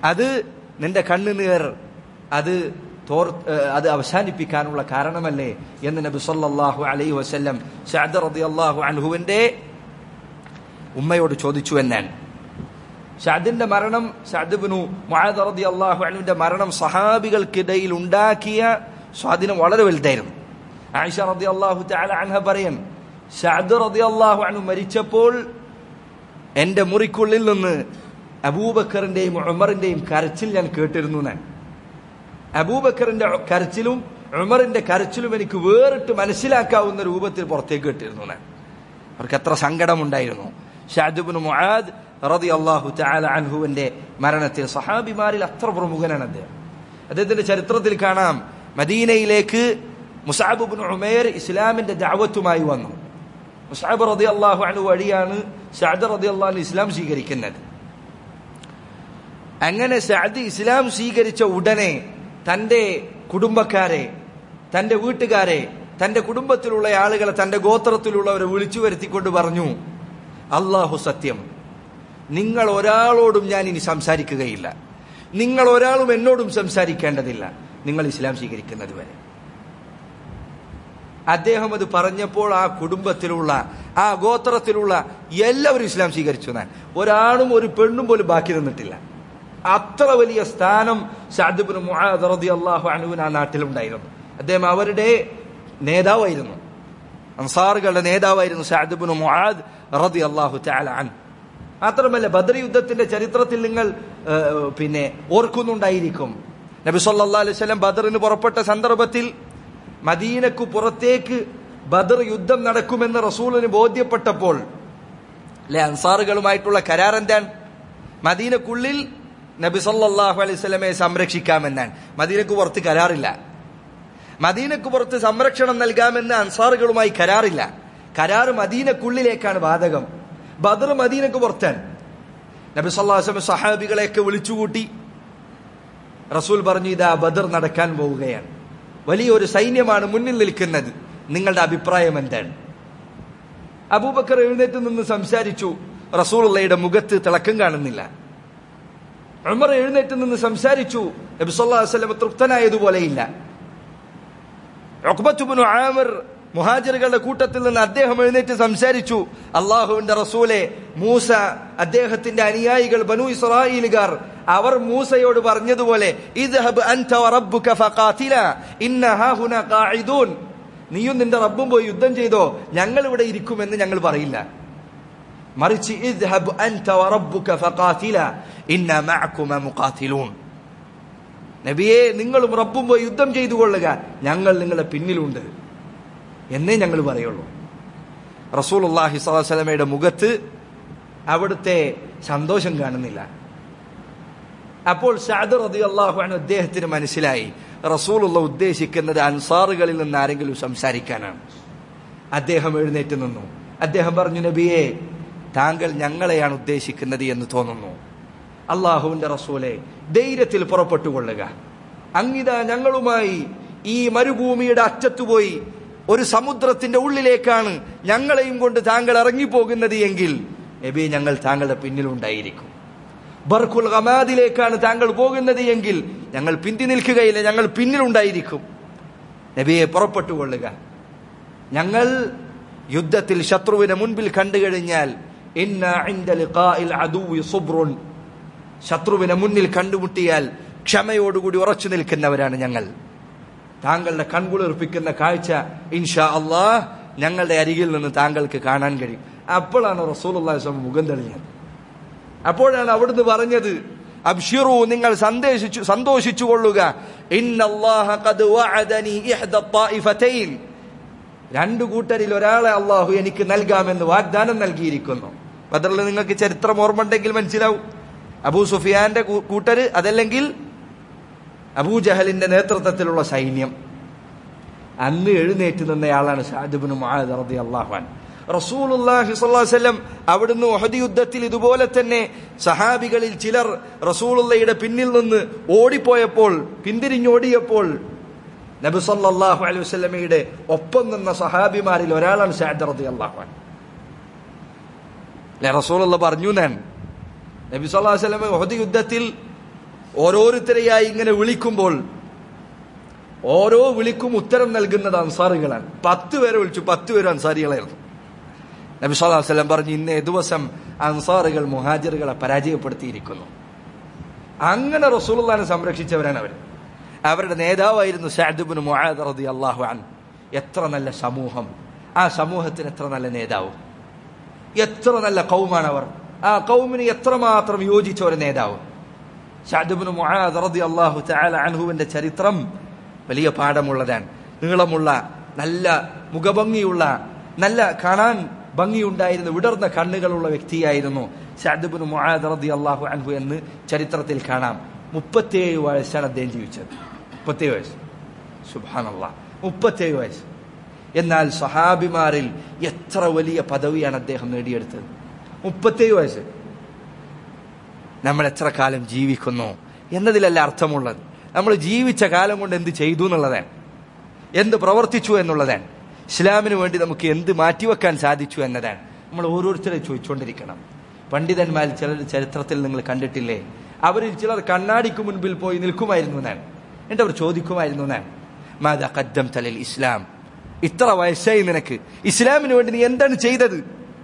അത് നിന്റെ കണ്ണുനീർ അത് തോർ ഏഹ് അത് അവസാനിപ്പിക്കാനുള്ള കാരണമല്ലേ എന്ന് നബി സല്ലല്ലാഹു അലൈഹി വസല്ലം സഅദ് റളിയല്ലാഹു അൻഹുവിന്റെ ഉമ്മയോട് ചോദിച്ചു എന്നാണ് ഷാദിന്റെ മരണം ഷാദിബിനു മുആദ് റളിയല്ലാഹു അൻഹുവിന്റെ മരണം സഹാബികൾക്കിടയിൽ ഉണ്ടാക്കിയ സ്വാധീനം വളരെ വലുതായിരുന്നു ആയിഷ റളിയല്ലാഹു തആല അൻഹ പറയും ഷാദ് റളിയല്ലാഹു അൻഹു മരിച്ചപ്പോൾ എന്റെ മുറിക്കുള്ളിൽ നിന്ന് അബൂബക്കറിന്റെയും ഉമറിന്റെയും കരച്ചിൽ ഞാൻ കേട്ടിരുന്നു ഞാൻ അബൂബക്കറിന്റെ കരച്ചിലും ഉമറിന്റെ കരച്ചിലും എനിക്ക് വേറിട്ട് മനസ്സിലാക്കാവുന്ന രൂപത്തിൽ പുറത്തേക്ക് കേട്ടിരുന്നു ഞാൻ അവർക്ക് എത്ര സങ്കടമുണ്ടായിരുന്നു ഷാദുബിന് മുആദ് റതി അള്ളാഹു തആല അൻഹുവിന്റെ മരണത്തിൽ സഹാബിമാരിൽ അത്ര പ്രമുഖനാണ് അദ്ദേഹം അദ്ദേഹത്തിന്റെ ചരിത്രത്തിൽ കാണാം മദീനയിലേക്ക് മുസാബുബിൻ ഉമേർ ഇസ്ലാമിന്റെ ദാവത്തുമായി വന്നു മുസാബ് റതി അള്ളാഹു അനു വഴിയാണ് ഷാദ് റതി അള്ളാഹു ഇസ്ലാം സ്വീകരിക്കുന്നത് അങ്ങനെ സഅദ് ഇസ്ലാം സ്വീകരിച്ച ഉടനെ തന്റെ കുടുംബക്കാരെ തന്റെ വീട്ടുകാരെ തന്റെ കുടുംബത്തിലുള്ള ആളുകളെ തന്റെ ഗോത്രത്തിലുള്ളവരെ വിളിച്ചു വരുത്തിക്കൊണ്ട് പറഞ്ഞു അള്ളാഹു സത്യം നിങ്ങൾ ഒരാളോടും ഞാൻ ഇനി സംസാരിക്കുകയില്ല നിങ്ങൾ ഒരാളും എന്നോടും സംസാരിക്കേണ്ടതില്ല നിങ്ങൾ ഇസ്ലാം സ്വീകരിക്കുന്നത് വരെ അദ്ദേഹം അത് പറഞ്ഞപ്പോൾ ആ കുടുംബത്തിലുള്ള ആ ഗോത്രത്തിലുള്ള എല്ലാവരും ഇസ്ലാം സ്വീകരിച്ചു ഞാൻ ഒരാണും ഒരു പെണ്ണും പോലും ബാക്കി നിന്നിട്ടില്ല അത്ര വലിയ സ്ഥാനം ഷാദിബിന് മുആദ് റളിയല്ലാഹു അൻഹുവിന് ആ നാട്ടിലുണ്ടായിരുന്നു അദ്ദേഹം അവരുടെ നേതാവായിരുന്നു അൻസാറുകളുടെ നേതാവായിരുന്നു ഷാദിബിന് മുആദ് റളിയല്ലാഹു തആല അൻ മാത്രമല്ല ബദർ യുദ്ധത്തിന്റെ ചരിത്രത്തിൽ നിങ്ങൾ ഏഹ്, പിന്നെ ഓർക്കുന്നുണ്ടായിരിക്കും നബി സല്ലല്ലാഹു അലൈഹി വസല്ലം ബദറിന് പുറപ്പെട്ട സന്ദർഭത്തിൽ മദീനക്കു പുറത്തേക്ക് ബദർ യുദ്ധം നടക്കുമെന്ന് റസൂലിന് ബോധ്യപ്പെട്ടപ്പോൾ അല്ലെ അൻസാറുകളുമായിട്ടുള്ള കരാർ എന്താണ് മദീനക്കുള്ളിൽ നബി സല്ലല്ലാഹു അലൈഹി സ്വലമയെ സംരക്ഷിക്കാമെന്നാണ് മദീനക്ക് പുറത്ത് കരാറില്ല മദീനക്ക് പുറത്ത് സംരക്ഷണം നൽകാമെന്ന് അൻസാറുകളുമായി കരാറില്ല കരാർ മദീനക്കുള്ളിലേക്കാണ് ബാധകം ബദർ മദീനക്ക് പുറത്താണ് നബി സല്ലല്ലാഹു അലൈഹി വസല്ലം സഹാബികളെയൊക്കെ വിളിച്ചുകൂട്ടി റസൂൽ പറഞ്ഞു ഇതാ ബദർ നടക്കാൻ പോവുകയാണ് വലിയൊരു സൈന്യമാണ് മുന്നിൽ നിൽക്കുന്നത് നിങ്ങളുടെ അഭിപ്രായം എന്താണ് അബൂബക്കർ എഴുന്നേറ്റ് നിന്ന് സംസാരിച്ചു റസൂലുള്ളയുടെ മുഖത്ത് തിളക്കം കാണുന്നില്ല ഉമർ എഴുന്നേറ്റ് നിന്ന് സംസാരിച്ചു നബി സല്ലല്ലാഹു അലൈഹി വസല്ലം തൃപ്തനായതുപോലെയില്ല ഉഖ്ബത്തുബ്നു ആമിർ മുഹാജിറുകളുടെ കൂട്ടത്തിൽ നിന്ന് അദ്ദേഹം എഴുന്നേറ്റ് സംസാരിച്ചു അള്ളാഹുവിന്റെ റസൂലെ മൂസ അദ്ദേഹത്തിന്റെ അനുയായികൾ ബനു ഇസ്രായേലുകാർ അവർ മൂസയോട് പറഞ്ഞതുപോലെ ഇദ്ഹബ് അൻത വറബ്ബുക ഫഖാതില ഇന്ന ഹാഹുന ഖാഇദൂൻ നീയും നിന്റെ റബ്ബും പോയി യുദ്ധം ചെയ്തോ ഞങ്ങൾ ഇവിടെ ഇരിക്കുമെന്ന് ഞങ്ങൾ പറയില്ല മറിച്ച് ഇദ്ഹബ് അൻത വറബ്ബുക ഫഖാതില ഇന്ന മഅകുമ മുഖാതിലൂൻ നബിയെ നിങ്ങളും റബ്ബും പോയി യുദ്ധം ചെയ്തു കൊള്ളുക ഞങ്ങൾ നിങ്ങളുടെ പിന്നിലുണ്ട് എന്നേ ഞങ്ങൾ പറയുള്ളൂ റസൂൽ അള്ളാഹി സ്വലമയുടെ മുഖത്ത് അവിടുത്തെ സന്തോഷം കാണുന്നില്ല അപ്പോൾ ഷാദ് റതി അള്ളാഹുവാണ് അദ്ദേഹത്തിന് മനസ്സിലായി റസൂലുള്ള ഉദ്ദേശിക്കുന്നത് അൻസാറുകളിൽ നിന്ന് ആരെങ്കിലും സംസാരിക്കാനാണ് അദ്ദേഹം എഴുന്നേറ്റ് നിന്നു അദ്ദേഹം പറഞ്ഞു നബിയെ താങ്കൾ ഞങ്ങളെയാണ് ഉദ്ദേശിക്കുന്നത് എന്ന് തോന്നുന്നു അള്ളാഹുവിന്റെ റസൂലെ ധൈര്യത്തിൽ പുറപ്പെട്ടുകൊള്ളുക അങ്ങിത ഞങ്ങളുമായി ഈ മരുഭൂമിയുടെ അറ്റത്തുപോയി ഒരു സമുദ്രത്തിന്റെ ഉള്ളിലേക്കാണ് ഞങ്ങളെയും കൊണ്ട് താങ്കൾ ഇറങ്ങിപ്പോകുന്നത് എങ്കിൽ നബി ഞങ്ങൾ താങ്കളുടെ പിന്നിലുണ്ടായിരിക്കും ബർഖുൽ ഗമാദിലേക്കാണ് താങ്കൾ പോകുന്നത് എങ്കിൽ ഞങ്ങൾ പിന്തി നിൽക്കുകയില്ല ഞങ്ങൾ പിന്നിലുണ്ടായിരിക്കും നബിയെ പുറപ്പെട്ടുകൊള്ളുക ഞങ്ങൾ യുദ്ധത്തിൽ ശത്രുവിനെ മുൻപിൽ കണ്ടു കഴിഞ്ഞാൽ ഇന്ന ഇൻദ ലിഖാഇൽ അദുവി സുബ്റുൻ ശത്രുവിനെ മുന്നിൽ കണ്ടുമുട്ടിയാൽ ക്ഷമയോടുകൂടി ഉറച്ചു നിൽക്കുന്നവരാണ് ഞങ്ങൾ താങ്കളുടെ കൺകുളിർപ്പിക്കുന്ന കാഴ്ച ഇൻഷാ അള്ളാഹ് ഞങ്ങളുടെ അരികിൽ നിന്ന് താങ്കൾക്ക് കാണാൻ കഴിയും അപ്പോഴാണ് റസൂൽ മുഖം തെളിഞ്ഞത് അപ്പോഴാണ് അവിടുന്ന് പറഞ്ഞത് അബ്ഷിറു നിങ്ങൾ സന്ദേശിച്ചു സന്തോഷിച്ചു കൊള്ളുക ഇന്നല്ലാഹ ഖദ് വഅദനി ഇഹ്ദ ത്വായിഫതൈൻ രണ്ടു കൂട്ടരിൽ ഒരാളെ അള്ളാഹു എനിക്ക് നൽകാമെന്ന് വാഗ്ദാനം നൽകിയിരിക്കുന്നു ബദറിൽ നിങ്ങൾക്ക് ചരിത്രം ഓർമ്മ ഉണ്ടെങ്കിൽ മനസ്സിലാവും അബൂ സുഫിയാന്റെ കൂ- കൂട്ടര് അതല്ലെങ്കിൽ അബൂജഹലിന്റെ നേതൃത്വത്തിലുള്ള സൈന്യം അന്ന് എഴുന്നേറ്റ് നിന്നയാളാണ് ഷാജുബിന് മുആദ് റളിയല്ലാഹു അൻഹു റസൂലുള്ളാഹി സ്വല്ലല്ലാഹു അലൈഹി വസല്ലം അവിടുന്ന് ഉഹദ് യുദ്ധത്തിൽ ഇതുപോലെ തന്നെ സഹാബികളിൽ ചിലർ റസൂലുള്ളയുടെ പിന്നിൽ നിന്ന് ഓടിപ്പോയപ്പോൾ പിന്തിരിഞ്ഞോടിയപ്പോൾ നബി സല്ലല്ലാഹു അലൈഹി വസല്ലമയുടെ ഒപ്പം നിന്ന സഹാബിമാരിൽ ഒരാളാണ് ഷാദ് റളിയല്ലാഹു അൻഹു അല്ലെ റസൂലുള്ള പറഞ്ഞു ഞാൻ നബി സല്ലല്ലാഹു അലൈഹി വസല്ലം ഉഹദ് യുദ്ധത്തിൽ ഓരോരുത്തരെയായി ഇങ്ങനെ വിളിക്കുമ്പോൾ ഓരോ വിളിക്കും ഉത്തരം നൽകുന്നത് അൻസാറികളാണ് പത്ത് പേരെ വിളിച്ചു പത്ത് പേരും അൻസാരികളായിരുന്നു നബി സല്ലല്ലാഹു അലൈഹി വസല്ലം പറഞ്ഞു ഇന്നേ ദിവസം അൻസാറുകൾ മുഹാജിറുകളെ പരാജയപ്പെടുത്തിയിരിക്കുന്നു അങ്ങനെ റസൂലുള്ളാഹിനെ സംരക്ഷിച്ചവരാണ് അവർ അവരുടെ നേതാവായിരുന്നു സഅദ് മുആദ് റളിയല്ലാഹു അൻഹു എത്ര നല്ല സമൂഹം ആ സമൂഹത്തിന് എത്ര നല്ല നേതാവ് എത്ര നല്ല കൗമാണ് അവർ ആ കൗമിന് എത്രമാത്രം യോജിച്ച ഒരു നേതാവ് ഷാദുബിന് മുആദ് റളിയല്ലാഹു തആല അൻഹുവിന്റെ ചരിത്രം വലിയ പാഠമുള്ളതാണ് നീളമുള്ള നല്ല മുഖഭംഗിയുള്ള നല്ല കാണാൻ ഭംഗിയുണ്ടായിരുന്ന വിടർന്ന കണ്ണുകളുള്ള വ്യക്തിയായിരുന്നു ഷാദുബിന് മുആദ് റളിയല്ലാഹു അൻഹു എന്ന് ചരിത്രത്തിൽ കാണാം മുപ്പത്തിയേഴ് വയസ്സാണ് അദ്ദേഹം ജീവിച്ചത് മുപ്പത്തേഴ് വയസ്സ് സുബ്ഹാനല്ലാഹ് മുപ്പത്തേഴ് വയസ്സ് എന്നാൽ സഹാബിമാരിൽ എത്ര വലിയ പദവിയാണ് അദ്ദേഹം നേടിയെടുത്തത് മുപ്പത്തേഴ് വയസ്സ് നമ്മൾ എത്ര കാലം ജീവിക്കുന്നു എന്നതിലല്ല അർത്ഥമുള്ളത് നമ്മൾ ജീവിച്ച കാലം കൊണ്ട് എന്ത് ചെയ്തു എന്നുള്ളതാണ് എന്ത് പ്രവർത്തിച്ചു എന്നുള്ളതാണ് ഇസ്ലാമിന് വേണ്ടി നമുക്ക് എന്ത് മാറ്റിവെക്കാൻ സാധിച്ചു എന്നതാണ് നമ്മൾ ഓരോരുത്തരെ ചോദിച്ചുകൊണ്ടിരിക്കണം പണ്ഡിതന്മാർ ചിലർ ചരിത്രത്തിൽ നിങ്ങൾ കണ്ടിട്ടില്ലേ അവരിൽ ചിലർ കണ്ണാടിക്ക് മുൻപിൽ പോയി നിൽക്കുമായിരുന്നു എന്നാണ് എന്നിട്ട് അവർ ചോദിക്കുമായിരുന്നു എന്നാണ് മാതാ കദ്ദം തലൽ ഇസ്ലാം ഇത്ര വയസ്സായി നിനക്ക് ഇസ്ലാമിന് വേണ്ടി നീ എന്താണ് ചെയ്തത്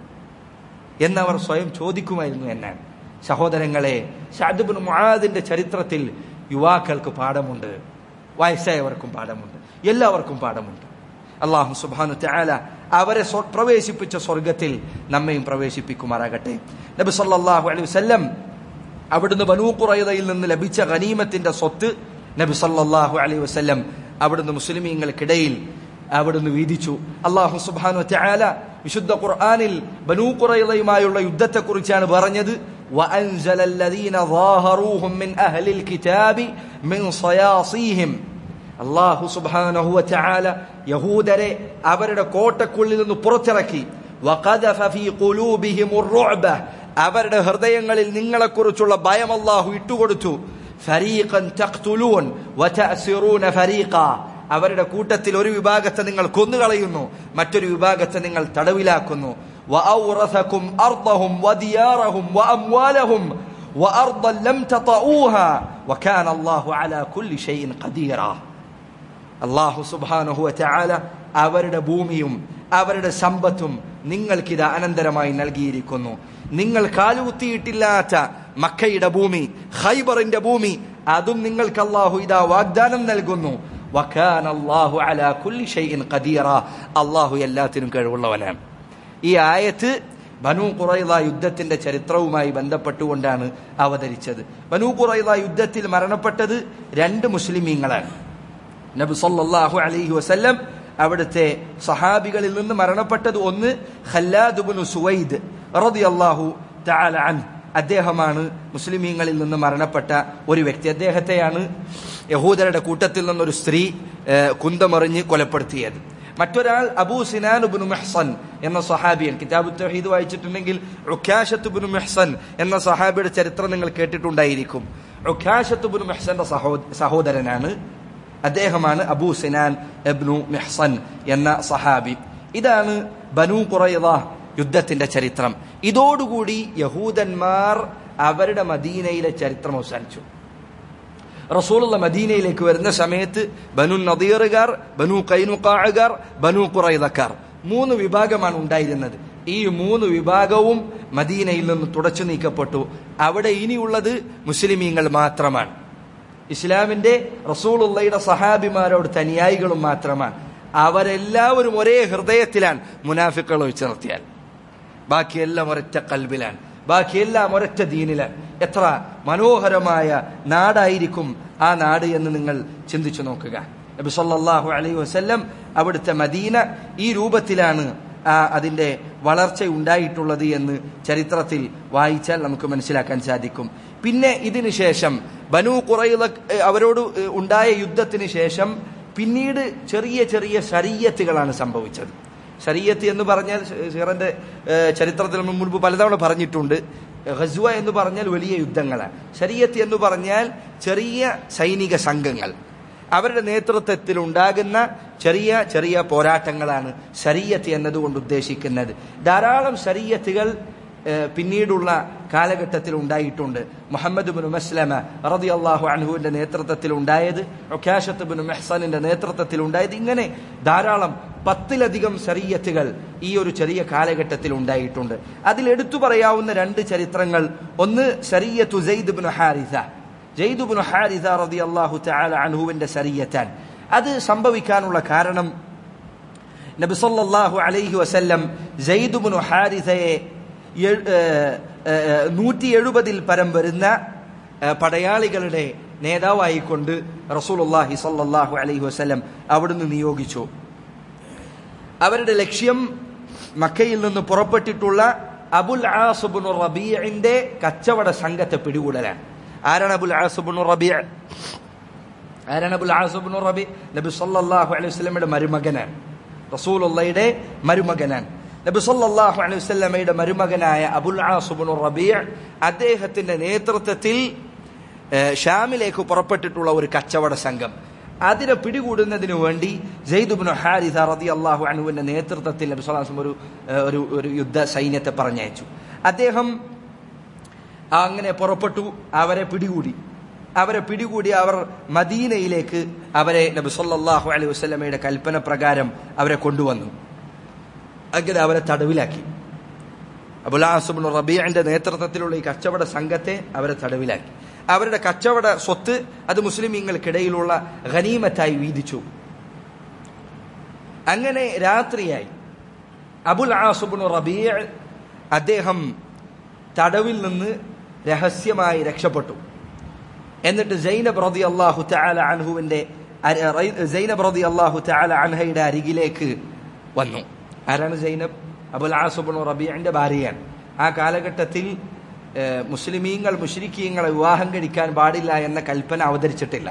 എന്നവർ സ്വയം ചോദിക്കുമായിരുന്നു എന്നാണ് സഹോദരങ്ങളെ ഷാദുബിൻ മുആദിന്റെ ചരിത്രത്തിൽ യുവാക്കൾക്ക് പാഠമുണ്ട് വയസ്സായവർക്കും പാഠമുണ്ട് എല്ലാവർക്കും പാഠമുണ്ട് അള്ളാഹു സുബാനു തആല അവരെ സ്വ- പ്രവേശിപ്പിച്ച സ്വർഗത്തിൽ നമ്മയും പ്രവേശിപ്പിക്കുമാറാകട്ടെ നബി സല്ലല്ലാഹു അലൈഹി വസല്ലം അവിടുന്ന് ബനൂ ഖുറൈദയിൽ നിന്ന് ലഭിച്ച ഗനീമത്തിന്റെ സ്വത്ത് നബി സല്ലല്ലാഹു അലൈഹി വസല്ലം അവിടുന്ന് മുസ്ലിമീങ്ങൾക്കിടയിൽ അവിടുന്ന് വീതിച്ചു അള്ളാഹു സുബ്ഹാനഹു വതആല വിശുദ്ധ ഖുർആനിൽ ബനൂ ഖുറൈദയുമായുള്ള യുദ്ധത്തെക്കുറിച്ചാണ് പറഞ്ഞത് وأنزل الذين ظاهروهم من أهل الكتاب من صياصيهم അള്ളാഹു സുബ്ഹാനഹു വതആല യഹൂദരെ അവരുടെ കോട്ടക്കുള്ളിൽ നിന്ന് പുറത്തിറക്കി വഖദഫ ഫീ ഖുലൂബിഹിമുർ റുഅബ അവരുടെ ഹൃദയങ്ങളിൽ നിങ്ങളെക്കുറിച്ചുള്ള ഭയം അള്ളാഹു ഇട്ടുകൊടുത്തു ഫരീഖൻ തഖ്തുലൂൻ വതഅസിറൂന ഫരീഖ അവരുടെ കൂട്ടത്തിൽ ഒരു വിഭാഗത്തെ നിങ്ങൾ കൊന്നുകളയുന്നു മറ്റൊരു വിഭാഗത്തെ നിങ്ങൾ തടവിലാക്കുന്നു وأورثكم أرضهم وديارهم وأموالهم وأرضا لم تطئوها وكان الله على كل شيء قديرا അള്ളാഹു സുബാനഹു ചാല അവരുടെ ഭൂമിയും അവരുടെ സമ്പത്തും നിങ്ങൾക്കിത് അനന്തരമായി നൽകിയിരിക്കുന്നു നിങ്ങൾ കാലുകുത്തിയിട്ടില്ലാത്ത മക്കയുടെ ഭൂമി ഖൈബറിന്റെ ഭൂമി അതും നിങ്ങൾക്ക് അള്ളാഹു ഇതാ വാഗ്ദാനം നൽകുന്നു വഖാന അല്ലാഹു അലാ കുല്ലി ഷൈഇൻ ഖദീറ അള്ളാഹു എല്ലാത്തിനും കഴിവുള്ളവനാണ് ഈ ആയത്ത് ബനു ഖുറൈദ യുദ്ധത്തിന്റെ ചരിത്രവുമായി ബന്ധപ്പെട്ടുകൊണ്ടാണ് അവതരിച്ചത് ബനു ഖുറൈദ യുദ്ധത്തിൽ മരണപ്പെട്ടത് രണ്ട് മുസ്ലിമീങ്ങളാണ് നബി സല്ലല്ലാഹു അലൈഹി വസല്ലം അവിടുത്തെ സഹാബികളിൽ നിന്ന് മരണപ്പെട്ടത് ഒന്ന് ഖല്ലാദ് ഇബ്നു സുവൈദ് റളിയല്ലാഹു തആല അൻ അദ്ദേഹമാണ് മുസ്ലിമീങ്ങളിൽ നിന്ന് മരണപ്പെട്ട ഒരു വ്യക്തി അദ്ദേഹത്തെയാണ് യഹൂദരുടെ കൂട്ടത്തിൽ നിന്നൊരു സ്ത്രീ ഏഹ്, കുന്തമെറിഞ്ഞ് കൊലപ്പെടുത്തിയത് മറ്റൊരാൾ അബൂ സിനാൻ ഇബ്നു മെഹ്സൻ എന്ന സഹാബിയൻ കിതാബ് തൗഹീദ് വായിച്ചിട്ടുണ്ടെങ്കിൽ ഉഖാശത്ത് ഇബ്നു മെഹ്സൻ എന്ന സഹാബിയുടെ ചരിത്രം നിങ്ങൾ കേട്ടിട്ടുണ്ടായിരിക്കും ഉഖാശത്ത് ഇബ്നു മെഹ്സന്റെ സഹോ സഹോദരനാണ് അദ്ദേഹമാണ് അബൂ സിനാൻ എബ്നു മെഹ്സൻ എന്ന സഹാബി ഇതാണ് ബനു ഖുറൈദ യുദ്ധത്തിന്റെ ചരിത്രം ഇതോടുകൂടി യഹൂദന്മാർ അവരുടെ മദീനയിലെ ചരിത്രം അവസാനിച്ചു റസൂലുള്ള മദീനയിലേക്ക് വരുന്ന സമയത്ത് ബനു നദീറുകാർ ബനു കൈനുക്കാഴുകാർ ബനു ഖുറൈദക്കാർ മൂന്ന് വിഭാഗമാണ് ഉണ്ടായിരുന്നത് ഈ മൂന്ന് വിഭാഗവും മദീനയിൽ നിന്ന് തുടച്ചു നീക്കപ്പെട്ടു അവിടെ ഇനിയുള്ളത് മുസ്ലിമീങ്ങൾ മാത്രമാണ് ഇസ്ലാമിന്റെ റസൂലുള്ളയുടെ സഹാബിമാരോട് തനിയായികളും മാത്രമാണ് അവരെല്ലാവരും ഒരേ ഹൃദയത്തിലാണ് മുനാഫിക്കൾ ഒഴിച്ചു നിർത്തിയാൽ ബാക്കിയെല്ലാം ഒരൊറ്റ കൽബിലാണ് ബാക്കിയെല്ലാം ഒരൊറ്റ ദീനിലാണ് എത്ര മനോഹരമായ നാടായിരിക്കും ആ നാട് എന്ന് നിങ്ങൾ ചിന്തിച്ചു നോക്കുക നബി സല്ലല്ലാഹു അലൈഹി വസല്ലം അവിടുത്തെ മദീന ഈ രൂപത്തിലാണ് ആ അതിന്റെ വളർച്ച ഉണ്ടായിട്ടുള്ളത് എന്ന് ചരിത്രത്തിൽ വായിച്ചാൽ നമുക്ക് മനസ്സിലാക്കാൻ സാധിക്കും പിന്നെ ഇതിനു ശേഷം ബനു കുറൈദ അവരോട് ഉണ്ടായ യുദ്ധത്തിന് ശേഷം പിന്നീട് ചെറിയ ചെറിയ ശരീയത്തുകളാണ് സംഭവിച്ചത് ശരീയത്ത് എന്ന് പറഞ്ഞാൽ ഷീറന്റെ ചരിത്രത്തിൽ നമ്മൾ മുൻപ് പലതവണ പറഞ്ഞിട്ടുണ്ട് ഖസ്വ എന്ന് പറഞ്ഞാൽ വലിയ യുദ്ധങ്ങളാണ് ശരീയത്ത് എന്ന് പറഞ്ഞാൽ ചെറിയ സൈനിക സംഘങ്ങൾ അവരുടെ നേതൃത്വത്തിൽ ഉണ്ടാകുന്ന ചെറിയ ചെറിയ പോരാട്ടങ്ങളാണ് ശരീയത്ത് എന്നതുകൊണ്ട് ഉദ്ദേശിക്കുന്നത് ധാരാളം ശരീയത്തുകൾ ഏഹ്, പിന്നീടുള്ള കാലഘട്ടത്തിൽ ഉണ്ടായിട്ടുണ്ട് മുഹമ്മദ് ബിൻ മസ്ലമ റതി അള്ളാഹു അൻഹുവിന്റെ നേതൃത്വത്തിൽ ഉണ്ടായത് ഒക്കാശത്ത് ബിൻ മെഹ്സാനിന്റെ നേതൃത്വത്തിൽ ഉണ്ടായത് ഇങ്ങനെ ധാരാളം പത്തിലധികം ശരീയത്തുകൾ ഈ ഒരു ചെറിയ കാലഘട്ടത്തിൽ ഉണ്ടായിട്ടുണ്ട് അതിൽ എടുത്തു പറയാവുന്ന രണ്ട് ചരിത്രങ്ങൾ ഒന്ന് ശരീയത്തു Zaid bin Haritha Zaid bin Haritha റതി അള്ളാഹു തആല അൻഹുവിന്റെ ശരീയത്താൻ അത് സംഭവിക്കാനുള്ള കാരണം നബി സല്ലല്ലാഹു അലൈഹി വസല്ലം സെയ്ദ് ബിൻ ഹാരിസയെ നൂറ്റി എഴുപതിൽ പരം വരുന്ന പടയാളികളുടെ നേതാവായിക്കൊണ്ട് റസൂലുള്ളാഹി സല്ലല്ലാഹു അലൈഹി വസല്ലം അവിടുന്ന് നിയോഗിച്ചു അവരുടെ ലക്ഷ്യം മക്കയിൽ നിന്ന് പുറപ്പെട്ടിട്ടുള്ള അബുൽ ആസുബുൻ റബീഇന്റെ കച്ചവട സംഘത്തെ പിടികൂടലാണ് ആരാണ് അബുൽ ആസുബുൻ റബീ ആരാണ് അബുൽ ആസുബുൻ റബീ നബി സല്ലല്ലാഹു അലൈഹി വസല്ലമയുടെ മരുമകനാണ് റസൂലുള്ളയുടെ മരുമകനാണ് നബി സല്ലല്ലാഹു അലൈഹി വസല്ലമയുടെ മരുമകനായ അബുൽ ആസുബുൻ റബീ അദ്ദേഹത്തിന്റെ നേതൃത്വത്തിൽ ഷാമിലേക്ക് പുറപ്പെട്ടിട്ടുള്ള ഒരു കച്ചവട സംഘം അതിനെ പിടികൂടുന്നതിന് വേണ്ടി ജെയ്ദുബിന് ഹാരിസ റതി അള്ളാഹു അണുവിന്റെ നേതൃത്വത്തിൽ നബി സ്വലാസം ഒരു ഒരു ഒരു യുദ്ധ സൈന്യത്തെ പറഞ്ഞയച്ചു അദ്ദേഹം അങ്ങനെ പുറപ്പെട്ടു അവരെ പിടികൂടി അവരെ പിടികൂടി അവർ മദീനയിലേക്ക് അവരെ നബി സല്ലല്ലാഹു അലൈഹി വസല്ലമയുടെ കൽപ്പന പ്രകാരം അവരെ കൊണ്ടുവന്നു അങ്ങനെ അവരെ തടവിലാക്കി അബുലാസുബിൻ റബീഅന്റെ നേതൃത്വത്തിലുള്ള ഈ കച്ചവട സംഘത്തെ അവരെ തടവിലാക്കി അവരുടെ കച്ചവട സ്വത്ത് അത് മുസ്ലിമീങ്ങൾക്കിടയിലുള്ള ഖനീമത്തായി വീതിച്ചു അങ്ങനെ രാത്രിയായി അബുൽ ആസുബിൻ റബീഅ അദ്ദേഹം തടവിൽ നിന്ന് രഹസ്യമായി രക്ഷപ്പെട്ടു എന്നിട്ട് സൈനബ് റതി അള്ളാഹു തആല അൻഹുവിന്റെ സൈനബ് റതി അള്ളാഹു തആല അൻഹയുടെ അരികിലേക്ക് വന്നു ആരാണ് സൈനബ് അബുൽ ആസുബിൻ റബീഅന്റെ ഭാര്യയാണ് ആ കാലഘട്ടത്തിൽ മുസ്ലിമീങ്ങൾ മുഷ്രിക്കീങ്ങളെ വിവാഹം കഴിക്കാൻ പാടില്ല എന്ന കൽപ്പന അവതരിച്ചിട്ടില്ല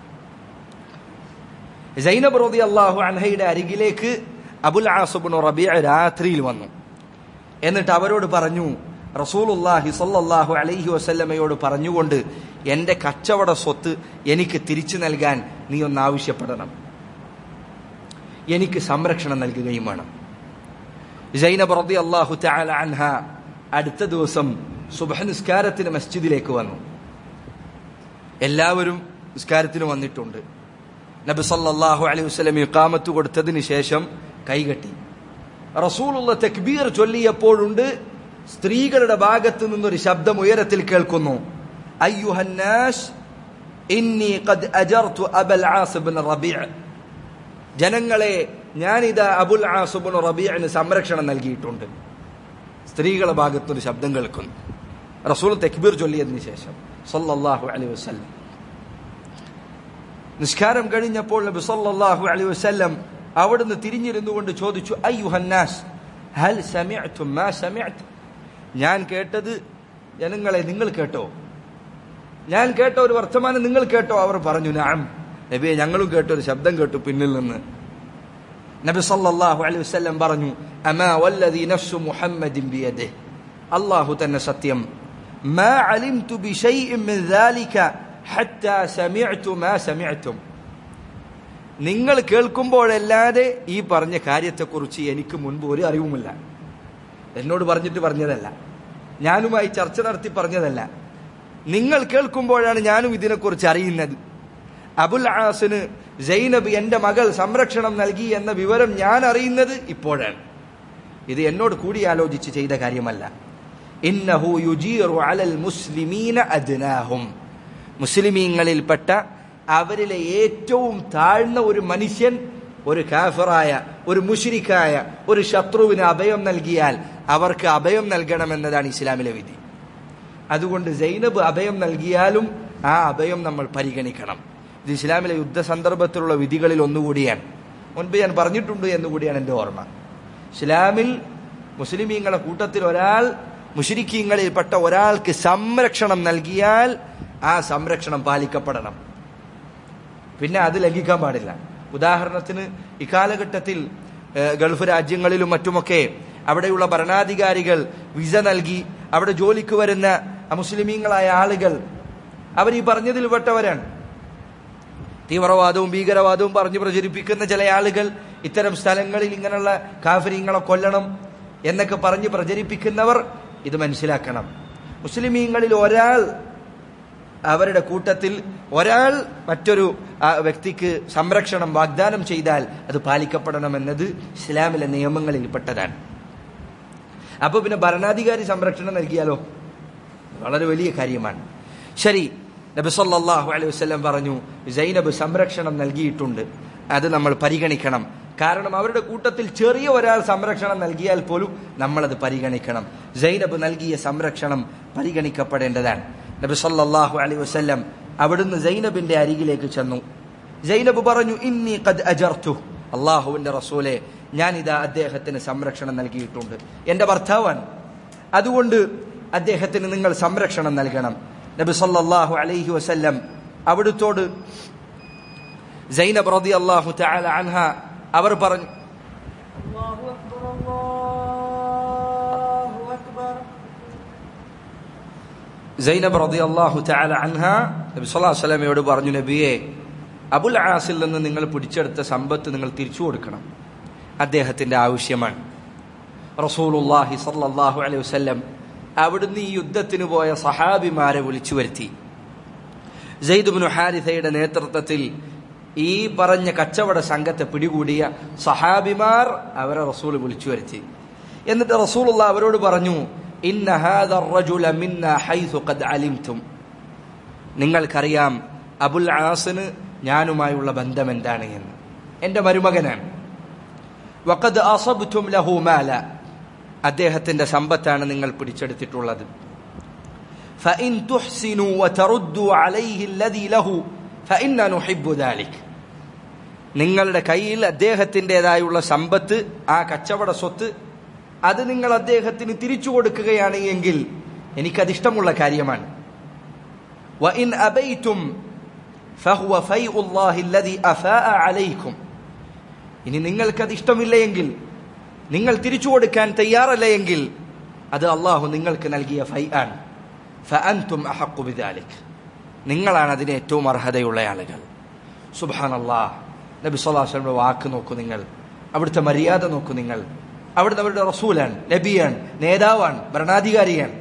സൈനബ് റോദി അള്ളാഹു അൻഹയുടെ അരികിലേക്ക് അബുൽ ആസുബിൻ റബിയ രാത്രിയിൽ വന്നു എന്നിട്ട് അവരോട് പറഞ്ഞു റസൂലുല്ലാഹി സല്ലല്ലാഹു അലൈഹി വസല്ലമയോട് പറഞ്ഞുകൊണ്ട് എന്റെ കച്ചവട സ്വത്ത് എനിക്ക് തിരിച്ചു നൽകാൻ നീ ഒന്ന് ആവശ്യപ്പെടണം എനിക്ക് സംരക്ഷണം നൽകുകയും വേണം സൈനബ് റബി അള്ളാഹു തആല അൻഹ അടുത്ത ദിവസം സുബഹ നിസ്കാരത്തിന് മസ്ജിദിലേക്ക് വന്നു എല്ലാവരും നിസ്കാരത്തിന് വന്നിട്ടുണ്ട് നബി സല്ലല്ലാഹു അലൈഹി വസല്ലം ഇഖാമത്ത് കൊടുത്തതിന് ശേഷം കൈകെട്ടി റസൂലുള്ള തക്ബീർ ചൊല്ലിയപ്പോഴുണ്ട് സ്ത്രീകളുടെ ഭാഗത്ത് നിന്നൊരു ശബ്ദം ഉയരത്തിൽ കേൾക്കുന്നു അയ്യുഹന്നാസ് ഇന്നി ഖദ് അജർതു അബൽ ആസിബിൻ റബീഅ ജനങ്ങളെ ഞാനിതാ അബുൽ ആസുബിൻ റബീഅന് സംരക്ഷണം നൽകിയിട്ടുണ്ട് സ്ത്രീകളുടെ ഭാഗത്തൊരു ശബ്ദം കേൾക്കുന്നു റസൂൽ തെക്ബീർ ചൊല്ലിയതിനു ശേഷം സല്ലല്ലാഹു അലൈഹി വസല്ലം നിസ്കാരം കഴിഞ്ഞപ്പോൾ നബി സല്ലല്ലാഹു അലൈഹി വസല്ലം അവിടുന്ന് തിരിഞ്ഞിരുന്നുകൊണ്ട് ചോദിച്ചു അയ്യുഹന്നാസ് ഹൽ സമിഅ്തും മാ സമിഅ്ത് ഞാൻ കേട്ടത് ജനങ്ങളെ നിങ്ങൾ കേട്ടോ ഞാൻ കേട്ട ഒരു വർത്തമാനം നിങ്ങൾ കേട്ടോ അവർ പറഞ്ഞു നാം നബിയെ ഞങ്ങളും കേട്ട ഒരു ശബ്ദം കേട്ടു പിന്നിൽ നിന്ന് നബി സല്ലല്ലാഹു അലൈഹി വസല്ലം പറഞ്ഞു അമാ വല്ലദി നഫ്സു മുഹമ്മദിൻ ബിയദിഹി അല്ലാഹു തന്നെ സത്യം മാ അലിംതു ബിശൈഇൻ മിൻ ദാലിക ഹത്താ സമിഅ്തു മാ സമിഅ്തും നിങ്ങൾ കേൾക്കുമ്പോഴല്ലാതെ ഈ പറഞ്ഞ കാര്യത്തെക്കുറിച്ച് എനിക്ക് മുൻപ് ഒരു അറിവുമില്ല എന്നോട് പറഞ്ഞിട്ട് പറഞ്ഞതല്ല ഞാനുമായി ചർച്ച നടത്തി പറഞ്ഞതല്ല നിങ്ങൾ കേൾക്കുമ്പോഴാണ് ഞാനും ഇതിനെക്കുറിച്ച് അറിയുന്നത് അബുൽ ആസിന് ജൈനബ് എന്റെ മകൾ സംരക്ഷണം നൽകി എന്ന വിവരം ഞാൻ അറിയുന്നത് ഇപ്പോഴാണ് ഇത് എന്നോട് കൂടിയാലോചിച്ച് ചെയ്ത കാര്യമല്ല ഇന്നഹു യുജീറു അലൽ മുസ്ലിമീന അദ്നാഹും മുസ്ലിമീങ്ങളിൽപ്പെട്ട അവരിലെ ഏറ്റവും താഴ്ന്ന ഒരു മനുഷ്യൻ ഒരു കാഫറായ ഒരു മുഷിരിക്കായ ഒരു ശത്രുവിന് അഭയം നൽകിയാൽ അവർക്ക് അഭയം നൽകണമെന്നതാണ് ഇസ്ലാമിലെ വിധി അതുകൊണ്ട് സൈനബ് അഭയം നൽകിയാലും ആ അഭയം നമ്മൾ പരിഗണിക്കണം ഇത് ഇസ്ലാമിലെ യുദ്ധ സന്ദർഭത്തിലുള്ള വിധികളിൽ ഒന്നുകൂടിയാണ് മുൻപ് ഞാൻ പറഞ്ഞിട്ടുണ്ട് എന്നുകൂടിയാണ് എൻ്റെ ഓർമ്മ ഇസ്ലാമിൽ മുസ്ലിമീങ്ങളെ കൂട്ടത്തിൽ ഒരാൾ മുഷരിക്കീങ്ങളിൽപ്പെട്ട ഒരാൾക്ക് സംരക്ഷണം നൽകിയാൽ ആ സംരക്ഷണം പാലിക്കപ്പെടണം പിന്നെ അത് ലംഘിക്കാൻ പാടില്ല ഉദാഹരണത്തിന് ഇക്കാലഘട്ടത്തിൽ ഗൾഫ് രാജ്യങ്ങളിലും മറ്റുമൊക്കെ അവിടെയുള്ള ഭരണാധികാരികൾ വിസ നൽകി അവിടെ ജോലിക്ക് വരുന്ന മുസ്ലിമീങ്ങളായ ആളുകൾ അവർ ഈ പറഞ്ഞതിൽ പെട്ടവരാണ് തീവ്രവാദവും ഭീകരവാദവും പറഞ്ഞു പ്രചരിപ്പിക്കുന്ന ചില ആളുകൾ ഇത്തരം സ്ഥലങ്ങളിൽ ഇങ്ങനെയുള്ള കാഫര്യങ്ങളെ കൊല്ലണം എന്നൊക്കെ പറഞ്ഞ് പ്രചരിപ്പിക്കുന്നവർ ഇത് മനസ്സിലാക്കണം മുസ്ലിമീങ്ങളിൽ ഒരാൾ അവരുടെ കൂട്ടത്തിൽ ഒരാൾ മറ്റൊരു ആ, വ്യക്തിക്ക് സംരക്ഷണം വാഗ്ദാനം ചെയ്താൽ അത് പാലിക്കപ്പെടണമെന്നത് ഇസ്ലാമിലെ നിയമങ്ങളിൽപ്പെട്ടതാണ് അപ്പൊ പിന്നെ ഭരണാധികാരി സംരക്ഷണം നൽകിയാലോ വളരെ വലിയ കാര്യമാണ് ശരി നബി സല്ലല്ലാഹു അലൈഹി വസല്ലം പറഞ്ഞു സൈനബ് സംരക്ഷണം നൽകിയിട്ടുണ്ട് അത് നമ്മൾ പരിഗണിക്കണം കാരണം അവരുടെ കൂട്ടത്തിൽ ചെറിയ ഒരാൾ സംരക്ഷണം നൽകിയാൽ പോലും നമ്മളത് പരിഗണിക്കണം സൈനബ് നൽകിയ സംരക്ഷണം പരിഗണിക്കപ്പെടേണ്ടതാണ് നബി സല്ലല്ലാഹു അലൈഹി വസല്ലം അവിടുന്ന് സൈനബിന്റെ അരികിലേക്ക് ചെന്നു സൈനബ് പറഞ്ഞു ഇന്നി ഖദ് അജർതു അള്ളാഹുവിന്റെ റസൂലെ ഞാനിതാ അദ്ദേഹത്തിന് സംരക്ഷണം നൽകിയിട്ടുണ്ട് എന്റെ ഭർത്താവാണ് അതുകൊണ്ട് അദ്ദേഹത്തിന് നിങ്ങൾ സംരക്ഷണം നൽകണം നബി സല്ലല്ലാഹു അലൈഹി വസല്ലം അവിടുത്തോട് സൈനബ് റതി അള്ളാഹു തആല അൻഹ അവർ പറഞ്ഞു الله أكبر الله أكبر സൈനബ് റതി അള്ളാഹു തആല അൻഹ നബി സല്ലല്ലാഹു അലൈഹി വസല്ലമയോട് പറഞ്ഞു നബിയെ അബുൽ ആസിൽ നിന്ന് നിങ്ങൾ പിടിച്ചെടുത്ത സമ്പത്ത് നിങ്ങൾ തിരിച്ചു കൊടുക്കണം അദ്ദേഹത്തിന്റെ ആവശ്യമാണ് റസൂലുള്ളാഹി സല്ലല്ലാഹു അലൈഹി വസല്ലം അവിടുന്ന് ഈ യുദ്ധത്തിന് പോയ സഹാബിമാരെ വിളിച്ചു വരുത്തി ജയ്ദുബിനു ഹാരിഥയുടെ നേതൃത്വത്തിൽ ഈ പറഞ്ഞ കച്ചവട സംഘത്തെ പിടികൂടിയ സഹാബിമാർ അവരെ റസൂൽ വിളിച്ചു വരുത്തി എന്നിട്ട് റസൂലുള്ള അവരോട് പറഞ്ഞു ഇന്ന ഹാദ الرجل منا حيث قد علمتم നിങ്ങൾക്കറിയാം അബുൽ ആസിന് ഞാനുമായുള്ള ബന്ധം എന്താണ് എന്ന് എന്റെ മരുമകനാണ് വഖദ് അസബ്തും ലഹു മാല അദ്ദേഹത്തിന്റെ സമ്പത്താണ് നിങ്ങൾ പിടിച്ചെടുത്തിട്ടുള്ളത് فإن تحسنوا وتردوا عليه الذي له فإنا نحب ذلك നിങ്ങളുടെ കയ്യിൽ അദ്ദേഹത്തിൻ്റെതായുള്ള സമ്പത്ത് ആ കച്ചവട സ്വത്ത് അത് നിങ്ങൾ അദ്ദേഹത്തിന് തിരിച്ചു കൊടുക്കുകയാണ് എങ്കിൽ എനിക്കതിഷ്ടമുള്ള കാര്യമാണ് وإن أبيتم فهو فيء الله الذي أفاء عليكم ഇനി നിങ്ങൾക്കത് ഇഷ്ടമില്ല എങ്കിൽ നിങ്ങൾ തിരിച്ചു കൊടുക്കാൻ തയ്യാറല്ല എങ്കിൽ അത് അള്ളാഹു നിങ്ങൾക്ക് നൽകിയ ഫൈ ആണ് ഫഅൻതും അഹഖു ബിദാലിക് നിങ്ങളാണ് അതിന് ഏറ്റവും അർഹതയുള്ള ആളുകൾ സുബ്ഹാനല്ലാഹ് നബി സല്ലല്ലാഹു അലൈഹി വസല്ലമയുടെ വാക്ക് നോക്കൂ നിങ്ങൾ അവിടുത്തെ മര്യാദ നോക്കൂ നിങ്ങൾ അവിടുന്ന് അവരുടെ റസൂലാണ് നബിയാണ് നേതാവാണ് ഭരണാധികാരിയാണ്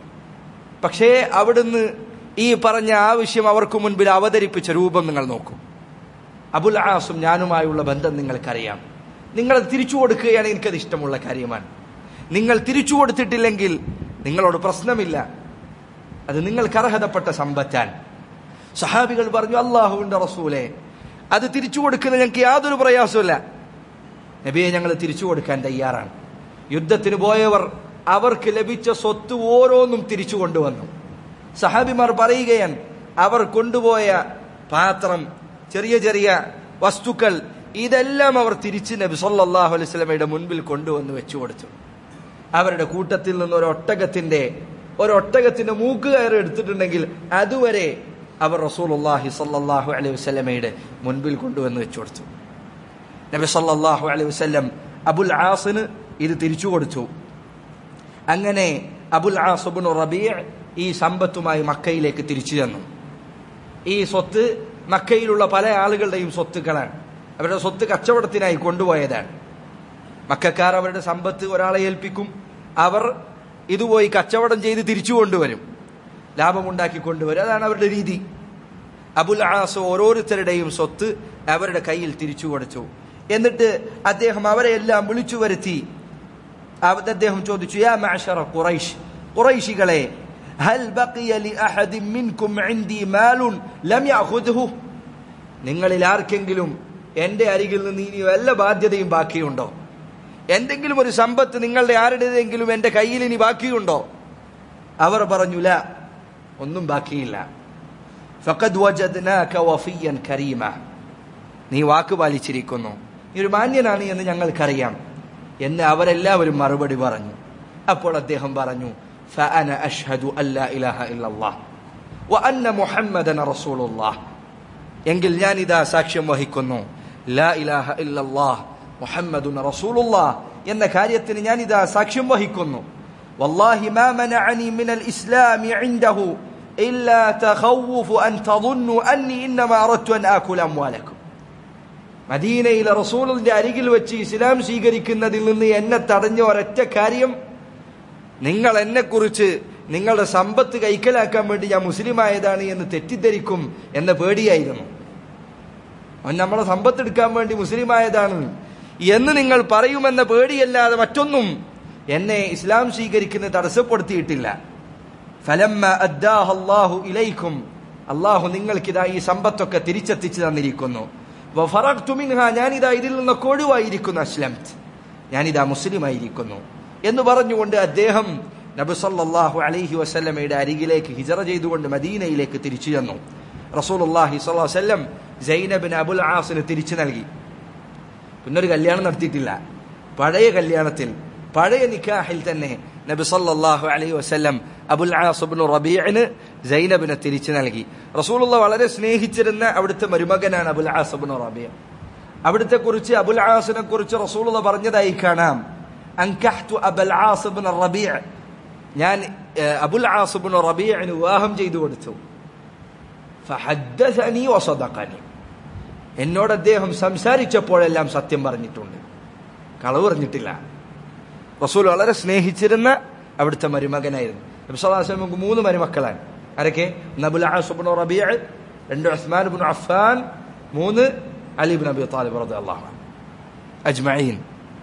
പക്ഷേ അവിടുന്ന് ഈ പറഞ്ഞ ആവശ്യം അവർക്ക് മുൻപിൽ അവതരിപ്പിച്ച രൂപം നിങ്ങൾ നോക്കൂ അബുൽ ആസും ഞാനുമായുള്ള ബന്ധം നിങ്ങൾക്കറിയാം നിങ്ങൾ അത് തിരിച്ചു കൊടുക്കുകയാണെങ്കിൽ എനിക്കത് ഇഷ്ടമുള്ള കാര്യമാണ് നിങ്ങൾ തിരിച്ചു കൊടുത്തിട്ടില്ലെങ്കിൽ നിങ്ങളോട് പ്രശ്നമില്ല അത് നിങ്ങൾക്ക് അർഹതപ്പെട്ട സമ്പത്താണ് സഹാബികൾ പറഞ്ഞു അള്ളാഹുവിന്റെ റസൂലെ അത് തിരിച്ചു കൊടുക്കുന്ന ഞങ്ങൾക്ക് യാതൊരു പ്രയാസമില്ല നബിയെ ഞങ്ങൾ തിരിച്ചു കൊടുക്കാൻ തയ്യാറാണ് യുദ്ധത്തിന് പോയവർ അവർക്ക് ലഭിച്ച സ്വത്ത് ഓരോന്നും തിരിച്ചു കൊണ്ടുവന്നു സഹാബിമാർ പറയുകയാണ് അവർ കൊണ്ടുപോയ പാത്രം ചെറിയ ചെറിയ വസ്തുക്കൾ ഇതെല്ലാം അവർ തിരിച്ച് നബി സല്ലല്ലാഹു അലൈഹി വസല്ലമയുടെ മുൻപിൽ കൊണ്ടുവന്ന് വെച്ചു കൊടുത്തു അവരുടെ കൂട്ടത്തിൽ നിന്ന് ഒരു ഒട്ടകത്തിന്റെ ഒരു ഒട്ടകത്തിന്റെ മൂക്ക് കയറി എടുത്തിട്ടുണ്ടെങ്കിൽ അതുവരെ അവർ റസൂലുള്ളാഹി സല്ലല്ലാഹു അലൈഹി വസല്ലമയുടെ മുൻപിൽ കൊണ്ടുവന്ന് വെച്ചു കൊടുത്തു നബി സല്ലല്ലാഹു അലൈഹി വസല്ലം അബുൽ ആസിന് ഇത് തിരിച്ചു കൊടുത്തു അങ്ങനെ അബുൽ ആസുബിൻ റബീഅ് ഈ സമ്പത്തുമായി മക്കയിലേക്ക് തിരിച്ചു ചെന്നു ഈ സ്വത്ത് മക്കയിലുള്ള പല ആളുകളുടെയും സ്വത്തുക്കളാണ് അവരുടെ സ്വത്ത് കച്ചവടത്തിനായി കൊണ്ടുപോയതാണ് മക്കാർ അവരുടെ സമ്പത്ത് ഒരാളെ ഏൽപ്പിക്കും അവർ ഇതുപോയി കച്ചവടം ചെയ്ത് തിരിച്ചു കൊണ്ടുവരും ലാഭമുണ്ടാക്കി കൊണ്ടുവരും അതാണ് അവരുടെ രീതി അബുൽ ആസ് ഓരോരുത്തരുടെയും സ്വത്ത് അവരുടെ കയ്യിൽ തിരിച്ചു കൊടുത്തു എന്നിട്ട് അദ്ദേഹം അവരെ എല്ലാം വിളിച്ചു വരുത്തി അവ- അദ്ദേഹം ചോദിച്ചു യാ മഅശറ ഖുറൈശ് ഖുറൈശികളെ ഹൽ ബഖിയ ലി അഹദിൻ മിൻകും ഇൻദി മാലുൻ ലം യഅഖുദ്ഹു നിങ്ങളിൽ ആർക്കെങ്കിലും എന്റെ അരികിൽ നിന്ന് ഇനി വല്ല ബാധ്യതയും ബാക്കിയുണ്ടോ എന്തെങ്കിലും ഒരു സമ്പത്ത് നിങ്ങളുടെ ആരുടേതെങ്കിലും എന്റെ കയ്യിൽ ഇനി ബാക്കിയുണ്ടോ അവർ പറഞ്ഞു ല ഒന്നും ബാക്കിയില്ല ഫഖദ് വജദ്നാക വഫിയൻ കരീമ നീ വാക്ക് പാലിച്ചിരിക്കുന്നു നീ ഒരു മാന്യനാണ് എന്ന് ഞങ്ങൾക്കറിയാം എന്ന് അവരെല്ലാവരും മറുപടി പറഞ്ഞു അപ്പോൾ അദ്ദേഹം പറഞ്ഞു ഫഅന അഷ്ഹദു അല്ലാ ഇലാഹ ഇല്ലല്ലാഹ് വഅന്ന മുഹമ്മദൻ റസൂലുള്ളാഹ് എങ്കിൽ ഞാൻ ഇതാ സാക്ഷ്യം വഹിക്കുന്നു ലാ ഇലാഹ ഇല്ലല്ലാഹ് മുഹമ്മദുൻ റസൂലുള്ളാഹ് എന്ന കാര്യത്തിന് ഞാൻ ഇതാ സാക്ഷ്യം വഹിക്കുന്നു വല്ലാഹി മാ മനഅനി മിനൽ ഇസ്ലാമി ഇൻദഹു ഇല്ലാ തഖവ്വുഫ് അൻ തظنوا അന്നി ഇന്നമാ അറദ്തു അൻ ആകുല അംവാലക്കും മദീനയിലെ റസൂലിന്റെ അരികിൽ വെച്ച് ഇസ്ലാം സ്വീകരിക്കുന്നതിൽ നിന്ന് എന്നെ തടഞ്ഞ ഒരൊറ്റ കാര്യം നിങ്ങൾ എന്നെക്കുറിച്ച് നിങ്ങളുടെ സമ്പത്ത് കൈക്കലാക്കാൻ വേണ്ടി ഞാൻ മുസ്ലിം ആയതാണ് എന്ന് തെറ്റിദ്ധരിക്കും എന്ന പേടിയായിരുന്നു അവൻ നമ്മളെ സമ്പത്ത് എടുക്കാൻ വേണ്ടി മുസ്ലിം ആയതാണ് എന്ന് നിങ്ങൾ പറയുമെന്ന പേടിയല്ലാതെ മറ്റൊന്നും എന്നെ ഇസ്ലാം സ്വീകരിക്കുന്നത് തടസ്സപ്പെടുത്തിയിട്ടില്ല ഫലമ്മ അദ്ദാഹ അല്ലാഹു ഇലൈക്കും അള്ളാഹു നിങ്ങൾക്കിതാ ഈ സമ്പത്തൊക്കെ തിരിച്ചെത്തിച്ചു തന്നിരിക്കുന്നു വഫറഖ്തു മിൻഹ ഞാനിതാ ഇതിൽ നിന്നൊക്കെ ഒഴിവായിരിക്കുന്നു അസ്ലംത് ഞാനിതാ മുസ്ലിം ആയിരിക്കുന്നു എന്ന് പറഞ്ഞുകൊണ്ട് അദ്ദേഹം നബി സല്ലല്ലാഹു അലൈഹി വസല്ലമയുടെ അരികിലേക്ക് ഹിജറ ചെയ്തുകൊണ്ട് മദീനയിലേക്ക് തിരിച്ചു ചെന്നു റസൂലുള്ളാഹി സ്വല്ലല്ലാഹു അലൈഹി വസല്ലം സൈനബിന് അബുൽ ആസിന് തിരിച്ചു നൽകി പിന്നൊരു കല്യാണം നടത്തിയിട്ടില്ല പഴയ കല്യാണത്തിൽ പഴയ നിക്കാഹിൽ തന്നെ നബി സല്ലല്ലാഹു അലൈഹി വസല്ലം അബുൽ ആസുബ്നു റബീഅന് സൈനബിനെ തിരിച്ചു നൽകി റസൂലുള്ള വളരെ സ്നേഹിച്ചിരുന്ന അവിടുത്തെ മരുമകനാണ് അബുൽ ആസുബ്നു റബീഅ അവിടുത്തെ കുറിച്ച് അബുൽ ആസിനെ കുറിച്ച് റസൂലുള്ള പറഞ്ഞതായി കാണാം അൻകഹ്തു അബുൽ ആസുബ്നു റബീഅ ഞാൻ ഏഹ്, അബുൽ ആസുബ്നു റബീഅന് വിവാഹം ചെയ്തു കൊടുത്തു ഫഹദ്ദസനി വസദഖനി എന്നോട് അദ്ദേഹം സംസാരിച്ചപ്പോഴെല്ലാം സത്യം പറഞ്ഞിട്ടുണ്ട് കളവ് പറഞ്ഞിട്ടില്ല റസൂൽ വളരെ സ്നേഹിച്ചിരുന്ന അവിടുത്തെ മരുമകനായിരുന്നു നബി സല്ലല്ലാഹു അലൈഹി വസല്ലമക്ക് മൂന്ന് മരുമക്കളാണ് ആരൊക്കെ നബുൽ ആസുബ്നു റബീഅ രണ്ട് ഉസ്മാൻ ഇബ്നു അഫ്ഫാൻ മൂന്ന് അലി ഇബ്നു അബി താലിബ് റളിയല്ലാഹു അൻഹു അജ്മഈൻ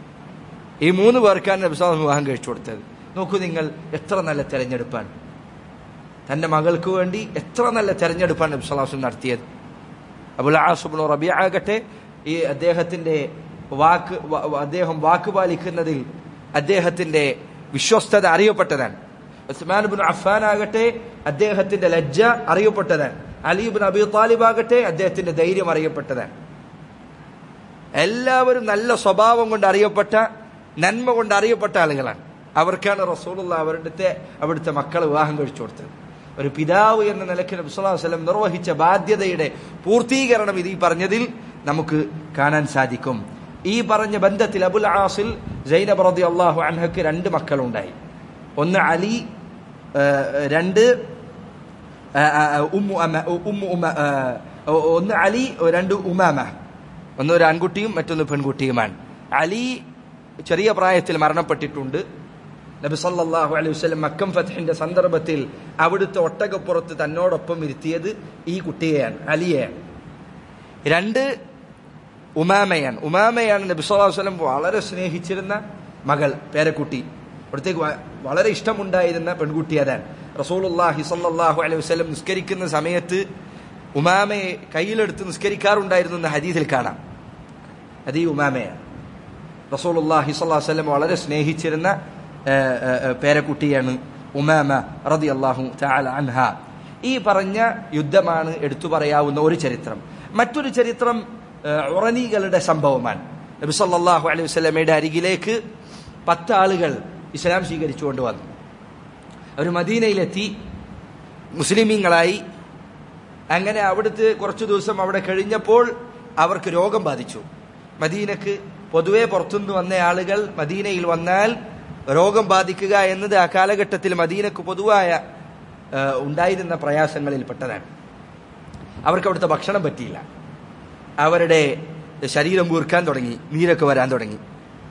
ഈ മൂന്ന് പേർക്കാണ് നബി സല്ലല്ലാഹു അലൈഹി വസല്ലം വിവാഹം കഴിച്ചു കൊടുത്തത് നോക്കൂ നിങ്ങൾ എത്ര നല്ല തെരഞ്ഞെടുപ്പാണ് തന്റെ മകൾക്ക് വേണ്ടി എത്ര നല്ല തെരഞ്ഞെടുപ്പാണ് നബി സല്ലല്ലാഹു അലൈഹി വസല്ലം നടത്തിയത് അബുൽ ആസുബ്നു റബീഅ ആകട്ടെ ഈ അദ്ദേഹത്തിന്റെ വാക്ക് വ- വ- അദ്ദേഹം വാക്ക് പാലിക്കുന്നതിൽ അദ്ദേഹത്തിന്റെ വിശ്വസ്തത അറിയപ്പെട്ടതാണ് ഉസ്മാൻ ബിൻ അഫ്ഫാൻ ആകട്ടെ അദ്ദേഹത്തിന്റെ ലജ്ജ അറിയപ്പെട്ടതാണ് അലീബിൻ അബി താലിബ് ആകട്ടെ അദ്ദേഹത്തിന്റെ ധൈര്യം അറിയപ്പെട്ടതാണ് എല്ലാവരും നല്ല സ്വഭാവം കൊണ്ട് അറിയപ്പെട്ട നന്മ കൊണ്ട് അറിയപ്പെട്ട ആളുകളാണ് അവർക്കാണ് റസൂലുള്ള അവരുടെ അവിടുത്തെ മക്കളെ വിവാഹം കഴിച്ചു കൊടുത്തത് ഒരു പിതാവ് എന്ന നിലയ്ക്ക് നബി സല്ലല്ലാഹു അലൈഹി വസല്ലം നിർവഹിച്ച ബാധ്യതയുടെ പൂർത്തീകരണം ഇത് ഈ പറഞ്ഞതിൽ നമുക്ക് കാണാൻ സാധിക്കും ഈ പറഞ്ഞ ബന്ധത്തിൽ അബുൽ ആസിൽ സൈനബ് റതി അള്ളാഹു അൻഹക്ക് രണ്ട് മക്കളുണ്ടായി ഒന്ന് അലി ആ, രണ്ട് ആ, ആ, ഉമ്മു അമ- ഉമ്മു ഉമ ആ, ഒന്ന് അലി രണ്ട് ഉമാമ ഒന്ന് ഒരു ആൺകുട്ടിയും മറ്റൊന്ന് പെൺകുട്ടിയുമാണ് അലി ചെറിയ പ്രായത്തിൽ മരണപ്പെട്ടിട്ടുണ്ട് നബി സല്ലല്ലാഹു അലൈഹി വസല്ലം മക്കം ഫത്ഹിന്റെ സന്ദർഭത്തിൽ അവിടുത്തെ ഒട്ടകപ്പുറത്ത് തന്നോടൊപ്പം ഇരുത്തിയത് ഈ കുട്ടിയെയാണ് അലിയെയാണ് രണ്ട് ഉമാമയാണ് ഉമാമയാണ് നബി സല്ലല്ലാഹു അലൈഹി വസല്ലം വളരെ സ്നേഹിച്ചിരുന്ന മകൾ പേരക്കുട്ടി അവിടത്തേക്ക് വ- വളരെ ഇഷ്ടമുണ്ടായിരുന്ന പെൺകുട്ടി അതാണ് റസൂലുള്ളാഹി സ്വല്ലല്ലാഹു അലൈഹി വസല്ലം നിസ്കരിക്കുന്ന സമയത്ത് ഉമാമയെ കയ്യിലെടുത്ത് നിസ്കരിക്കാറുണ്ടായിരുന്നു എന്ന് ഹദീസിൽ കാണാം അത് ഈ ഉമാമയാണ് റസൂലുള്ളാഹി സ്വല്ലല്ലാഹു അലൈഹി വസല്ലം വളരെ സ്നേഹിച്ചിരുന്ന ഏ, ഏ, ഏ, പേരക്കുട്ടിയാണ് ഉമാമ റളിയല്ലാഹു തആല അൻഹ ഈ പറഞ്ഞ യുദ്ധമാണ് എടുത്തു പറയാവുന്ന ഒരു ചരിത്രം മറ്റൊരു ചരിത്രം ഏ, ഉറനികളുടെ സംഭവമാണ് നബി സല്ലല്ലാഹു അലൈഹി വസല്ലമയുടെ അരികിലേക്ക് പത്ത് ആളുകൾ ഇസ്ലാം സ്വീകരിച്ചുകൊണ്ട് വന്നു അവർ മദീനയിലെത്തി മുസ്ലിമീങ്ങളായി അങ്ങനെ അവിടുത്തെ കുറച്ചു ദിവസം അവിടെ കഴിഞ്ഞപ്പോൾ അവർക്ക് രോഗം ബാധിച്ചു മദീനക്ക് പൊതുവെ പുറത്തുനിന്ന് വന്ന ആളുകൾ മദീനയിൽ വന്നാൽ രോഗം ബാധിക്കുക എന്നത് ആ കാലഘട്ടത്തിൽ മദീനക്ക് പൊതുവായ ആ, ഉണ്ടായിരുന്ന പ്രയാസങ്ങളിൽപ്പെട്ടതാണ് അവർക്ക് അവിടുത്തെ ഭക്ഷണം പറ്റിയില്ല അവരുടെ ശരീരം വീർക്കാൻ തുടങ്ങി നീരൊക്കെ വരാൻ തുടങ്ങി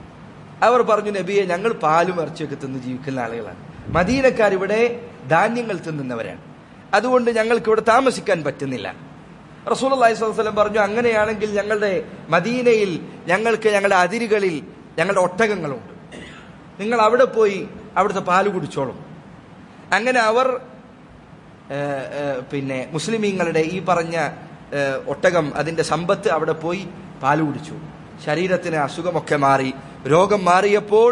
അവർ പറഞ്ഞു നബിയെ ഞങ്ങൾ പാലും ഇറച്ചിയൊക്കെ തിന്ന് ജീവിക്കുന്ന ആളുകളാണ് മദീനക്കാർ ഇവിടെ ധാന്യങ്ങൾ തിന്നുന്നവരാണ് അതുകൊണ്ട് ഞങ്ങൾക്ക് ഇവിടെ താമസിക്കാൻ പറ്റുന്നില്ല റസൂൽ അള്ളഹി സ്വലം പറഞ്ഞു അങ്ങനെയാണെങ്കിൽ ഞങ്ങളുടെ മദീനയിൽ ഞങ്ങൾക്ക് ഞങ്ങളുടെ അതിരുകളിൽ ഞങ്ങളുടെ ഒട്ടകങ്ങളുണ്ട് നിങ്ങൾ അവിടെ പോയി അവിടുത്തെ പാല് കുടിച്ചോളും അങ്ങനെ അവർ ഏഹ്, ഏഹ്, പിന്നെ മുസ്ലിമീങ്ങളുടെ ഈ പറഞ്ഞ ഏഹ്, ഒട്ടകം അതിന്റെ സമ്പത്ത് അവിടെ പോയി പാല് കുടിച്ചു ശരീരത്തിന് അസുഖമൊക്കെ മാറി രോഗം മാറിയപ്പോൾ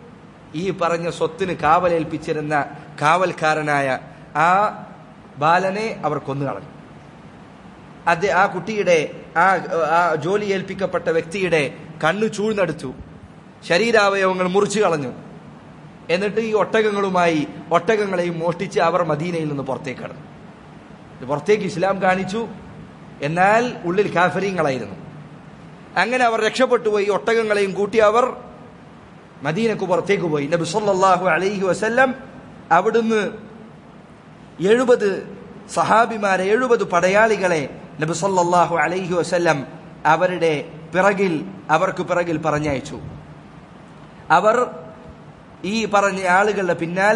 ഈ പറഞ്ഞ സ്വത്തിന് കാവലേൽപ്പിച്ചിരുന്ന കാവൽക്കാരനായ ആ ബാലനെ അവർ കൊന്നു കളഞ്ഞു അത് ആ കുട്ടിയുടെ ആ ആ ജോലി ഏൽപ്പിക്കപ്പെട്ട വ്യക്തിയുടെ കണ്ണു ചൂഴ്ന്നെടുത്തു ശരീരാവയവങ്ങൾ മുറിച്ചു കളഞ്ഞു എന്നിട്ട് ഈ ഒട്ടകങ്ങളുമായി ഒട്ടകങ്ങളെയും മോഷ്ടിച്ച് അവർ മദീനയിൽ നിന്ന് പുറത്തേക്ക് കടന്നു ഇത് പുറത്തേക്ക് ഇസ്ലാം കാണിച്ചു എന്നാൽ ഉള്ളിൽ കാഫര്യങ്ങളായിരുന്നു അങ്ങനെ അവർ രക്ഷപ്പെട്ടു പോയി ഒട്ടകങ്ങളെയും കൂട്ടി അവർ മദീനക്ക് പുറത്തേക്ക് പോയി നബി സല്ലല്ലാഹു അലൈഹി വസല്ലം അവിടുന്ന് എഴുപത് സഹാബിമാരെ എഴുപത് പടയാളികളെ നബി സല്ലല്ലാഹു അലൈഹി വസല്ലം അവരുടെ പിറകിൽ അവർക്ക് പിറകിൽ പറഞ്ഞയച്ചു അവർ ഈ പറഞ്ഞ ആളുകളുടെ പിന്നാലെ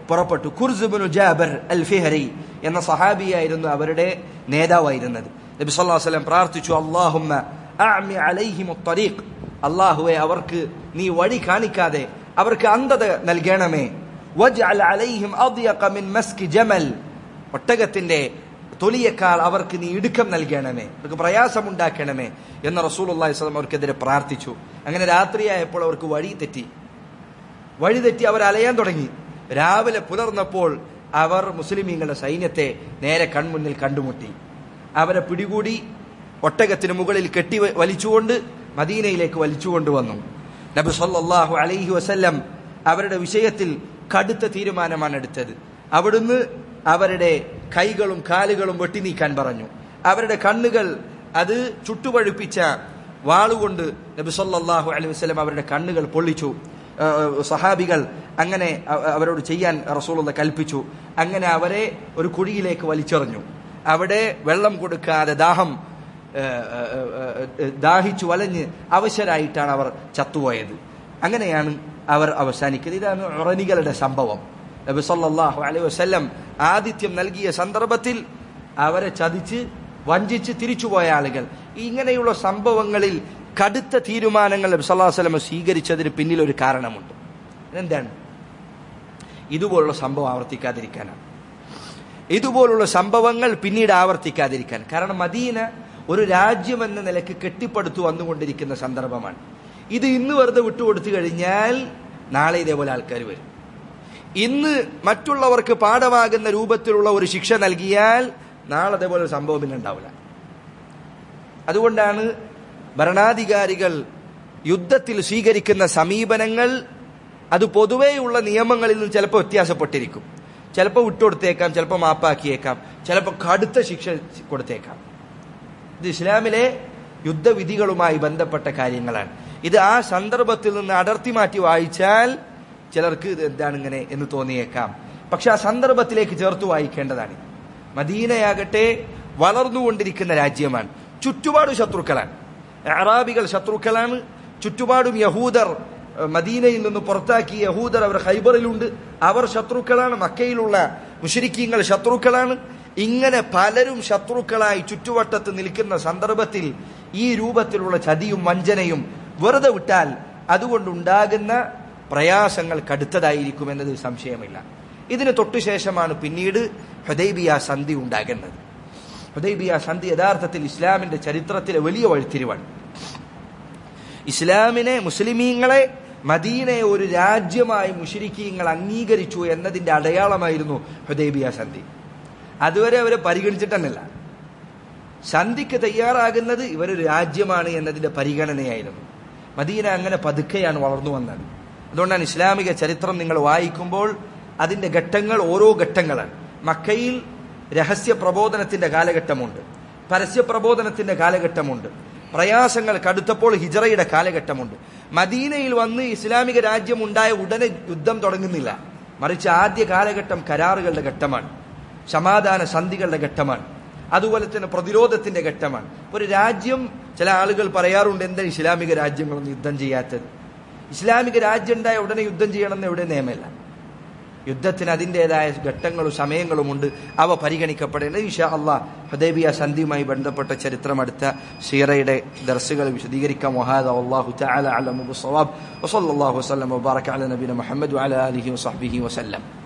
പുറപ്പെട്ടു കുർസുബിനു ജാബർ അൽ ഫിഹരി എന്ന സഹാബിയായിരുന്നു അവരുടെ നേതാവായിരുന്നത് നബി സല്ലല്ലാഹു അലൈഹി വസല്ലം പ്രാർത്ഥിച്ചു അല്ലാഹുമ്മ അഅമി അലൈഹിം الطريق അല്ലാഹുവേ അവർക്ക് നീ വഴി കാണിക്കാതെ അവർക്ക് അന്ധത നൽകണമേ വജ്അൽ അലൈഹിം അദ്യഖ മിൻ മസ്കി ജമൽ ഒട്ടകത്തിന്റെ തൊലിയേക്കാൾ അവർക്ക് നീ ഇടുക്കം നൽകണമേ അവർക്ക് പ്രയാസമുണ്ടാക്കണമേ എന്ന് റസൂലുള്ളാഹി സ്വലം അവർക്കെതിരെ പ്രാർത്ഥിച്ചു അങ്ങനെ രാത്രിയായപ്പോൾ അവർക്ക് വഴി തെറ്റി വഴി തെറ്റി അവർ അലയാൻ തുടങ്ങി രാവിലെ പുലർന്നപ്പോൾ അവർ മുസ്ലിമീങ്ങളുടെ സൈന്യത്തെ നേരെ കൺമുന്നിൽ കണ്ടുമുട്ടി അവരെ പിടികൂടി ഒട്ടകത്തിന് മുകളിൽ കെട്ടി വ- വലിച്ചുകൊണ്ട് മദീനയിലേക്ക് വലിച്ചുകൊണ്ടുവന്നു നബി സല്ലല്ലാഹു അലൈഹി വസല്ലം അവരുടെ വിഷയത്തിൽ കടുത്ത തീരുമാനമാണ് എടുത്തത് അവിടുന്ന് അവരുടെ കൈകളും കാലുകളും വെട്ടിനീക്കാൻ പറഞ്ഞു അവരുടെ കണ്ണുകൾ അത് ചുട്ടുപഴുപ്പിച്ച വാളുകൊണ്ട് നബി സല്ലല്ലാഹു അലൈഹി വസല്ലം അവരുടെ കണ്ണുകൾ പൊള്ളിച്ചു ആ, സഹാബികൾ അങ്ങനെ അ- അവരോട് ചെയ്യാൻ റസൂലുള്ള കൽപ്പിച്ചു അങ്ങനെ അവരെ ഒരു കുഴിയിലേക്ക് വലിച്ചെറിഞ്ഞു അവിടെ വെള്ളം കൊടുക്കാതെ ദാഹം ഏ, ഏ, ഏ, ദാഹിച്ചു വലഞ്ഞ് അവശരായിട്ടാണ് അവർ ചത്തുപോയത് അങ്ങനെയാണ് അവർ അവസാനിക്കുന്നത് ഇതാണ് ഉറനികളുടെ സംഭവം നബി സല്ലല്ലാഹു അലൈഹി വസല്ലം ആതിഥ്യം നൽകിയ സന്ദർഭത്തിൽ അവരെ ചതിച്ച് വഞ്ചിച്ച് തിരിച്ചുപോയ ആളുകൾ ഇങ്ങനെയുള്ള സംഭവങ്ങളിൽ കടുത്ത തീരുമാനങ്ങൾ നബി സല്ലല്ലാഹു അലൈഹി വസല്ലം സ്വീകരിച്ചതിന് പിന്നിൽ ഒരു കാരണമുണ്ട് എന്താണ് ഇതുപോലുള്ള സംഭവം ആവർത്തിക്കാതിരിക്കാനാണ് ഇതുപോലുള്ള സംഭവങ്ങൾ പിന്നീട് ആവർത്തിക്കാതിരിക്കാൻ കാരണം മദീന ഒരു രാജ്യം എന്ന നിലക്ക് കെട്ടിപ്പടുത്തു വന്നുകൊണ്ടിരിക്കുന്ന സന്ദർഭമാണ് ഇത് ഇന്ന് വെറുതെ വിട്ടുകൊടുത്തു കഴിഞ്ഞാൽ നാളെ ഇതേപോലെ ആൾക്കാർ വരും ഇന്ന് മറ്റുള്ളവർക്ക് പാഠമാകുന്ന രൂപത്തിലുള്ള ഒരു ശിക്ഷ നൽകിയാൽ നാളെ അതേപോലെ ഒരു സംഭവം പിന്നെ ഉണ്ടാവില്ല അതുകൊണ്ടാണ് ഭരണാധികാരികൾ യുദ്ധത്തിൽ സ്വീകരിക്കുന്ന സമീപനങ്ങൾ അത് പൊതുവെയുള്ള നിയമങ്ങളിൽ നിന്ന് ചിലപ്പോൾ വ്യത്യാസപ്പെട്ടിരിക്കും ചിലപ്പോൾ വിട്ടുകൊടുത്തേക്കാം ചിലപ്പോൾ മാപ്പാക്കിയേക്കാം ചിലപ്പോൾ കടുത്ത ശിക്ഷ കൊടുത്തേക്കാം ഇത് ഇസ്ലാമിലെ യുദ്ധവിധികളുമായി ബന്ധപ്പെട്ട കാര്യങ്ങളാണ് ഇത് ആ സന്ദർഭത്തിൽ നിന്ന് അടർത്തി മാറ്റി വായിച്ചാൽ ചിലർക്ക് ഇത് എന്താണ് ഇങ്ങനെ എന്ന് തോന്നിയേക്കാം പക്ഷെ ആ സന്ദർഭത്തിലേക്ക് ചേർത്ത് വായിക്കേണ്ടതാണ് മദീനയാകട്ടെ വളർന്നുകൊണ്ടിരിക്കുന്ന രാജ്യമാണ് ചുറ്റുപാടും ശത്രുക്കളാണ് അറാബികൾ ശത്രുക്കളാണ് ചുറ്റുപാടും യഹൂദർ ഏഹ്, മദീനയിൽ നിന്ന് പുറത്താക്കിയ യഹൂദർ അവർ ഹൈബറിലുണ്ട് അവർ ശത്രുക്കളാണ് മക്കയിലുള്ള മുഷരിക്കീങ്ങൾ ശത്രുക്കളാണ് ഇങ്ങനെ പലരും ശത്രുക്കളായി ചുറ്റുവട്ടത്ത് നിൽക്കുന്ന സന്ദർഭത്തിൽ ഈ രൂപത്തിലുള്ള ചതിയും വഞ്ചനയും വെറുതെ വിട്ടാൽ അതുകൊണ്ടുണ്ടാകുന്ന പ്രയാസങ്ങൾ കടുത്തതായിരിക്കും എന്നതിൽ സംശയമില്ല ഇതിന് തൊട്ടുശേഷമാണ് പിന്നീട് ഹുദൈബിയ സന്ധി ഉണ്ടാകുന്നത് ഹുദൈബിയ സന്ധി യഥാർത്ഥത്തിൽ ഇസ്ലാമിന്റെ ചരിത്രത്തിലെ വലിയ വഴിത്തിരിവാണ് ഇസ്ലാമിനെ മുസ്ലിമീങ്ങളെ മദീനയെ ഒരു രാജ്യമായി മുഷരിക്കീങ്ങൾ അംഗീകരിച്ചു എന്നതിന്റെ അടയാളമായിരുന്നു ഹുദൈബിയ സന്ധി അതുവരെ അവരെ പരിഗണിച്ചിട്ടെന്നല്ല സന്ധിക്ക് തയ്യാറാകുന്നത് ഇവരൊരു രാജ്യമാണ് എന്നതിന്റെ പരിഗണനയായിരുന്നു മദീന അങ്ങനെ പതുക്കെയാണ് വളർന്നു വന്നത് അതുകൊണ്ടാണ് ഇസ്ലാമിക ചരിത്രം നിങ്ങൾ വായിക്കുമ്പോൾ അതിന്റെ ഘട്ടങ്ങൾ ഓരോ ഘട്ടങ്ങളാണ് മക്കയിൽ രഹസ്യ പ്രബോധനത്തിന്റെ കാലഘട്ടമുണ്ട് പരസ്യ പ്രബോധനത്തിന്റെ കാലഘട്ടമുണ്ട് പ്രയാസങ്ങൾ കടുത്തപ്പോൾ ഹിജറയുടെ കാലഘട്ടമുണ്ട് മദീനയിൽ വന്ന് ഇസ്ലാമിക രാജ്യം ഉണ്ടായ ഉടനെ യുദ്ധം തുടങ്ങുന്നില്ല മറിച്ച് ആദ്യ കാലഘട്ടം കരാറുകളുടെ ഘട്ടമാണ് സമാധാന സന്ധികളുടെ ഘട്ടമാണ് അതുപോലെ തന്നെ പ്രതിരോധത്തിന്റെ ഘട്ടമാണ് ഒരു രാജ്യം ചില ആളുകൾ പറയാറുണ്ട് എന്താ ഇസ്ലാമിക രാജ്യങ്ങളൊന്നും യുദ്ധം ചെയ്യാത്തത് ഇസ്ലാമിക രാജ്യം ഉണ്ടായ ഉടനെ യുദ്ധം ചെയ്യണമെന്ന് എവിടെ നിയമമില്ല യുദ്ധത്തിന് അതിൻ്റെതായ ഘട്ടങ്ങളും സമയങ്ങളുമുണ്ട് അവ പരിഗണിക്കപ്പെടേണ്ടത് ഇഷാ അള്ളാഹ് ഹുദൈബിയ സന്ധിയുമായി ബന്ധപ്പെട്ട ചരിത്രം അടുത്ത സീറയുടെ ദർസുകൾ വിശദീകരിക്കാം വഹാദ അള്ളാഹു തആല അലമു ബിസ്സവാബ് വസല്ലല്ലാഹു വസല്ലം വബാറക അല നബിന മുഹമ്മദ് വഅല ആലിഹി വസഹ്ബിഹി വസല്ലം